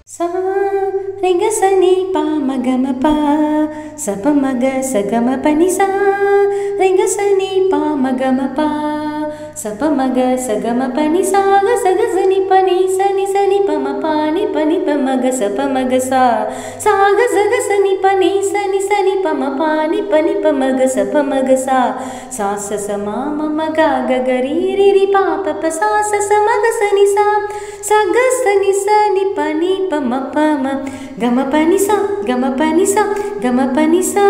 சா ரிக சனி பா மகம பா சப மக சகம பனி சா ரிக சனி பா மகம பா சப மக சகம பனி சாக சக சனி பனி சனி சனி பம பானி பனி பமக சப மக சா சாக சக சனி பனி சனி சனி பம பானி பனி பமக சப மக சா சா ச ச மா ம ம க க க ரி ரி ரி பா ப ப சா ச ச மக சனி சா சக சனி சனி பனி பம பம கம பனி சா கம பனி சா கம பனி சா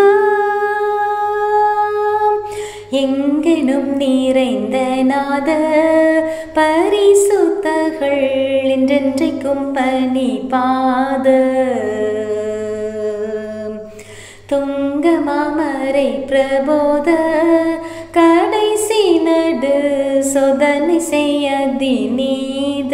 எங்கெனும் நிறைந்த நாத பரிசுத்தகள் என்றென்றைக்கும் பனி பாத துங்க மாமரை பிரபோத கடைசி நடு சோதனை செய்ய தினீத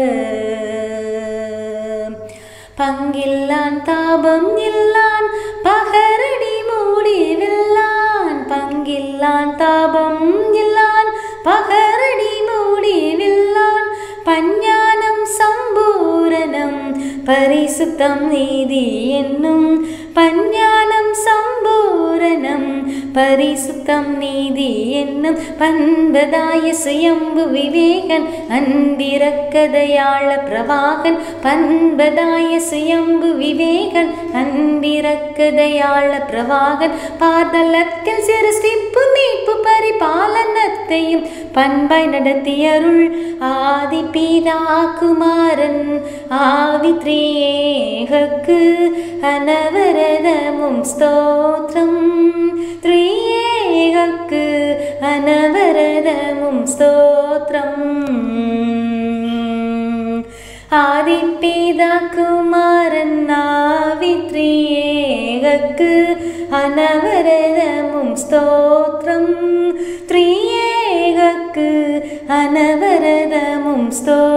பங்கில்லான் தாபம் இல்லான் பகரடி மூடிவில்லான் பங்கில்லான் தாபம் இல்லான் பகரடி மூடிவில்லான் பஞ்ஞானம் சம்பூரணம் பரிசுத்தம் நீதி என்னும் பஞ்ஞானம் சம்பூரணம் பரிசுத்தம் நீதி என்னும் பண்பதாய சுயம்பு விவேகன் அன்பிறக்கதையாள பிரவாகன் பண்பதாய சுயம்பு விவேகன் அன்பிறக்கதையாள பிரவாகன் பாதலத்தில் சிருஷ்டிப்பு மீட்பு பரிபாலனத்தையும் பண்பாய் நடத்தியருள் ஆதி பீதா குமாரன் ஆவி திரியேகக்கு அனவரதமும் ஸ்தோத்திரம் த்ரியேகக்கு அனவரதமும் ஸ்தோத்திரம் ஆதிப்பீதா குமாரன் ஆவி த்ரியேகக்கு அனவரதமும் ஸ்தோத்திரம் த்ரியேகக்கு அனவரதமும் ஸ்தோத்திரம்